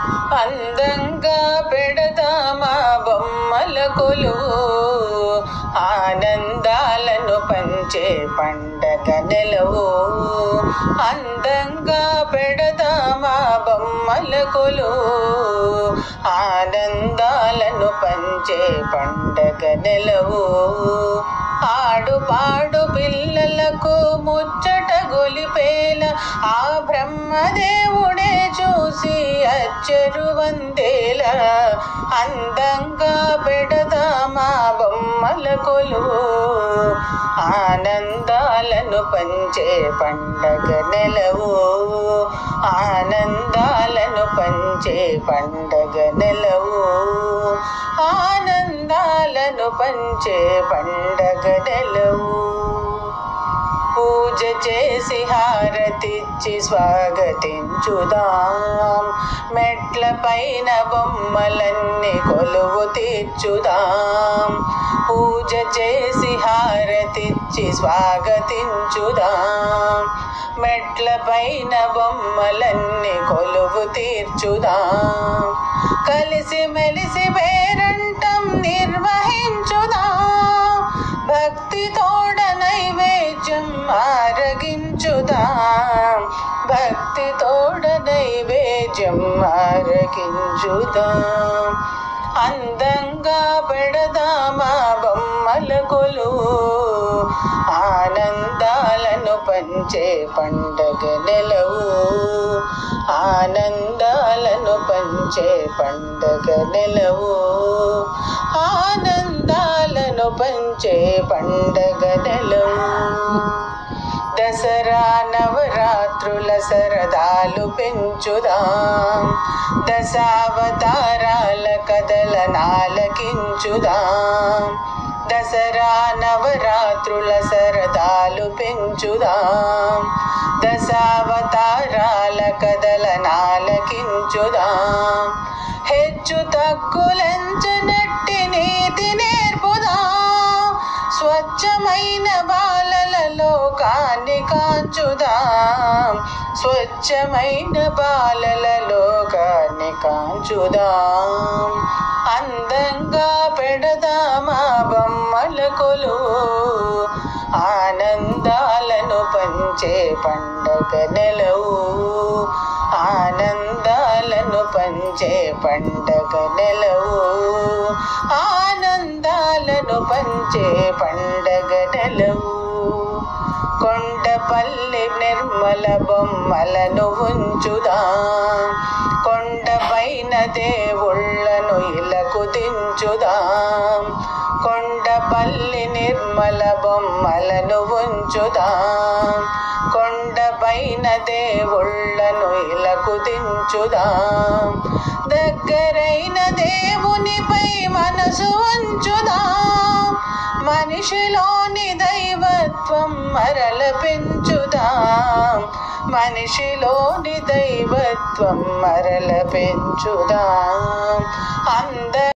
అందంగా పెడదామా బొమ్మల కొలువు ఆనందాలను పంచే పండగ నెలవు అందంగా పెడదామా బొమ్మల కొలువు ఆనందాలను పంచే పండగ నెలవు ఆడు పాడు పిల్లలకు ముచ్చట గొలిపేల ఆ బ్రహ్మదేవుడే చూసి అచ్చరు వందేల అందంగా పెడదామా బొమ్మల కొలువు ఆనందాలను పంచే పండగ నెలవు ఆనందాలను పంచే పండగ నెలవు ఆనందాలను పంచే పండగ నెలవు పూజ చేసి హారతిచ్చి స్వాగతించుదాం మెట్ల పైన బొమ్మలన్నీ కొలువు తీర్చుదాం పూజ చేసి హారతిచ్చి స్వాగతించుదాం మెట్ల పైన బొమ్మలన్నీ కొలువు తీర్చుదాం కలిసి మెలిసి పేరంటం నిర్వహించుదాం భక్తి తోడ నైవేద్యం ఆరగించుదాం భక్తి తోడ నైవేద్యం ఆరగించుదాం అందంగా పెడదామా బొమ్మల కొలువు ఆనందాలను పంచే పండగ నెలవు ఆనందాలను పంచే పండగ నెలవు ఆనందాలను పంచే పండగ నెలవు దసరా నవరాత్రుల సరదాలు పెంచుదాం దశావతారాల కథల నాలకించుదాం దసరా నవరాత్రుల సరదాలు పెంచుదాం దశావతారాల కథల నాలకించుదాం హెచ్చు తగ్గులంచనట్టి నీతి నేర్పుదాం స్వచ్ఛమైన బాలల లోకాన్ని కాంచుదాం స్వచ్ఛమైన బాలల లోకాన్ని కాంచుదాం అందంగా పెడదామా బొమ్మల కొలువు ఆనందాలను పంచే పండగ నెలవు ఆనందాలను పంచే పండగ నెలవు ఆనందాలను పంచే పండగ నెలవు కొండపల్లి నిర్మల బొమ్మలను ఉంచుదాం కొండపైన దేవుళ్ళను ఇలకు దించుదాం కొండపల్లి నిర్మల బొమ్మలను ఉంచుదాం కొండపైన దేవుళ్ళను ఇలకు దించుదాం దగ్గరైన దేవునిపై మనసు ఉంచుదాం మనిషిలోని దైవత్వం మరల పెంచుదాం మనిషిలోని దైవత్వం మరల పెంచుదాం అంద